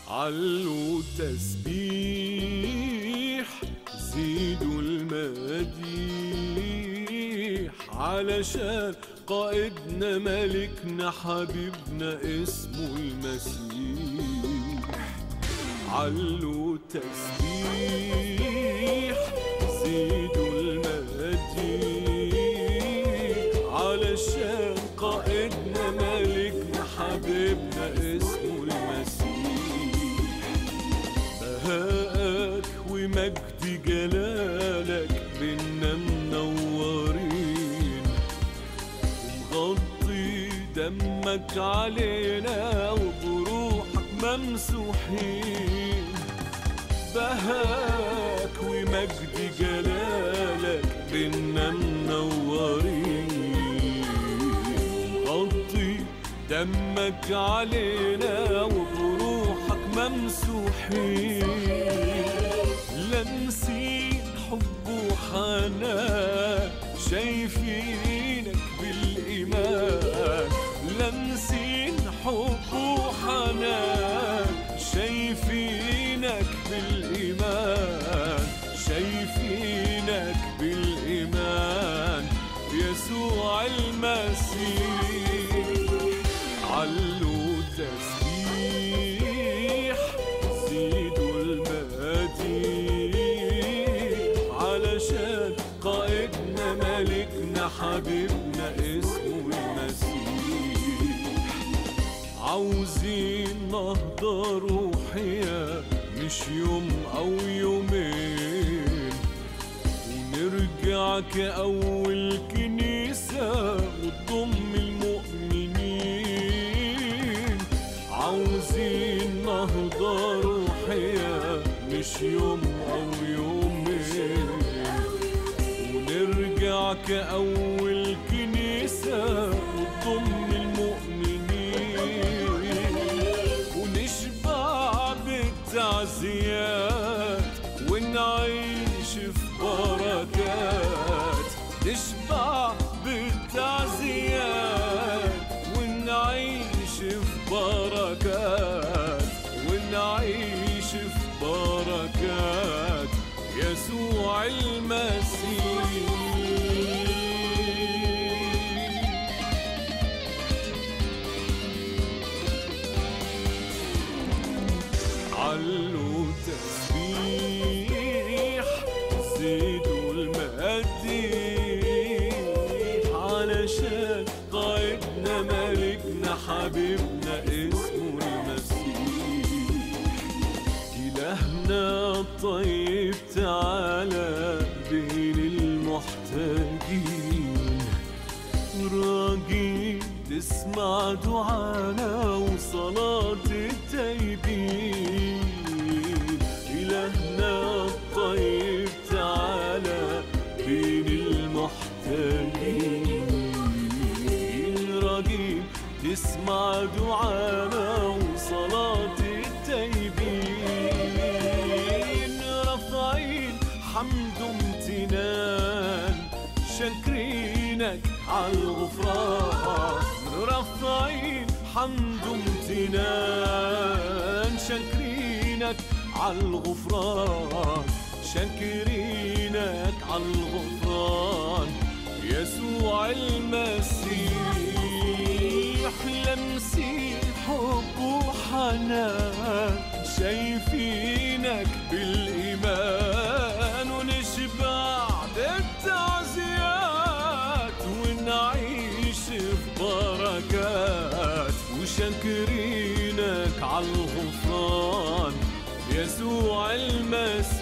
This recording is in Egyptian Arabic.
علوا تسبيح زيدوا المديح علشان قائدنا ملكنا حبيبنا اسمه المسيح علوا تسبيح زيدوا المديح علشان قائدنا ملكنا حبيبنا اسمه المسيح بهاءك ومجد جلالك بينا منورين ومغطي دمك علينا وبروحك ممسوحين بهاك ومجد جلالك بينا منورين غطي دمك علينا وبروحك ممسوحين لا نسيت حب وحنان شايفينك بالإيمان لا نسيت حب وحنان شايفينك بالإيمان شايفينك بالإيمان يسوع المسيح علوا تسبيح زيدوا المديح علشان قائدنا ملكنا حبيبنا اسمه المسيح عاوزين نهضة روحية مش يوم أو يومين ونرجع كأول كنيسة وتضم المؤمنين عاوزين نهضة روحية مش يوم أو يومين ونرجع كأول كنيسة وتضم المؤمنين ونشبع بالتعزيات ونعيش في بركات نشبع بالتعزيات ونعيش في بركات ونعيش في بركات يسوع المسيح علوا تسبيح زيدوا المديح علشان قائدنا ملكنا حبيبنا اسمه المسيح إلهنا الطيب تعالى بين المحتاجين راجين تسمع دعانا وصلاة التايبين إلهنا الطيب تعالى بين المحتاجين راجين تسمع دعانا وصلاة التايبين رافعين حمد امتنان شاكرينك عالغفران رافعين حمد امتنان شاكرينك عالغفران شاكرينك عالغفران يسوع المسيح لمسي حب وحنان شايفينك بالإيمان ونشبع بالتعزيات ونعيش في بركات وشاكرينك عالغفران يسوع المسيح